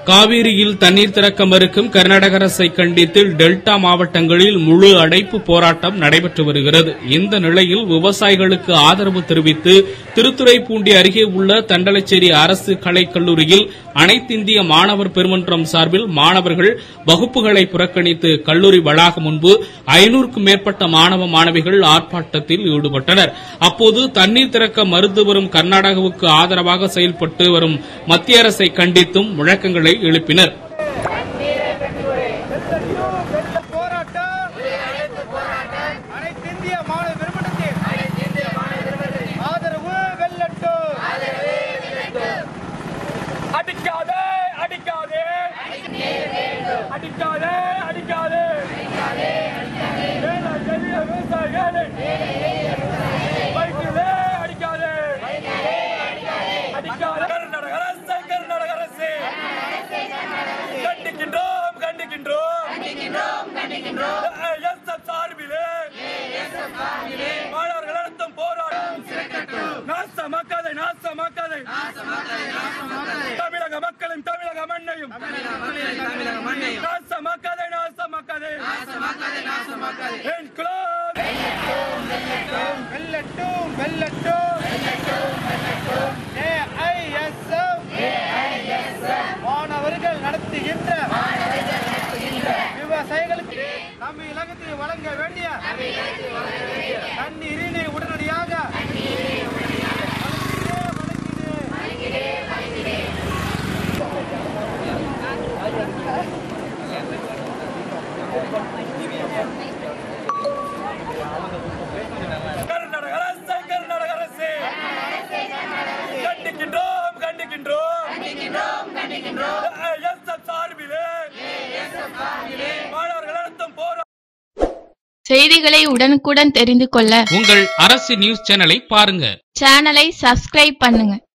காவிரியில் தண்ணீர் திறக்க மறுக்கும் கர்நாடக அரசை கண்டித்து டெல்டா மாவட்டங்களில் முழு அடைப்பு போராட்டம் நடைபெற்று வருகிறது இந்த நிலையில் விவசாயிகளுக்கு ஆதரவு தெரிவித்து திருத்துறைப்பூண்டி அருகே உள்ள தண்டலச்சேரி அரசு கலைக் கல்லூரியில் அனைத்திந்திய மாணவர் பெருமன்றம் சார்பில் மாணவர்கள் வகுப்புகளை புறக்கணித்து கல்லூரி வளாகம் முன்பு ஐநூறுக்கும் மேற்பட்ட மாணவ மாணவிகள் ஆர்ப்பாட்டத்தில் ஈடுபட்டனர் அப்போது தண்ணீர் திறக்க மறுத்து வரும் கர்நாடகாவுக்கு ஆதரவாக செயல்பட்டு வரும் மத்திய அரசை கண்டித்தும் முழக்கங்களை எழுப்பினர் போராட்டம் அனைத்திந்திய மாணவ பெருமனத்தின் ஆதரவு வெல்லட்டும் அடிக்காதே அடிக்காதே அடிக்காதே அடிக்காதே வேளாண் எளிய விவசாயிகளே பைக்கிலே அடிக்காதே அடிக்காதே கர்நாடக அரசு கர்நாடக அரசு கண்டிக்கின்றோம் கண்டிக்கின்றோம் எஸ்எஃப் சார்பிலே மாணவர்கள் நடத்தும் போராட்டம் நாசமாக்காதே நாசமாக்காதே தமிழக மக்களும் தமிழக மண்ணையும் நாசமாக்காதே நாசமாக்காதே இன்குலாப் வெல்லட்டும் வெல்லட்டும் ஏஐஎஸ்எஃப் மாணவர்கள் நடத்துகின்ற விவசாயிகளுக்கு தமிழகத்தில் வழங்க வேண்டிய தண்ணீரினை உடனடியாக வழங்கிடு, வழங்கிடு. கர்நாடக அரசு கர்நாடக அரசு கண்டிக்கின்றோம் கண்டிக்கின்றோம் எஸ்எஃப் சார்பிலே மாணவர்கள் நடத்தும் போராட்டம் செய்திகளை உடனுக்குடன் தெரிந்து கொள்ள உங்கள் அரசு நியூஸ் சேனலை பாருங்க சேனலை சப்ஸ்கிரைப் பண்ணுங்க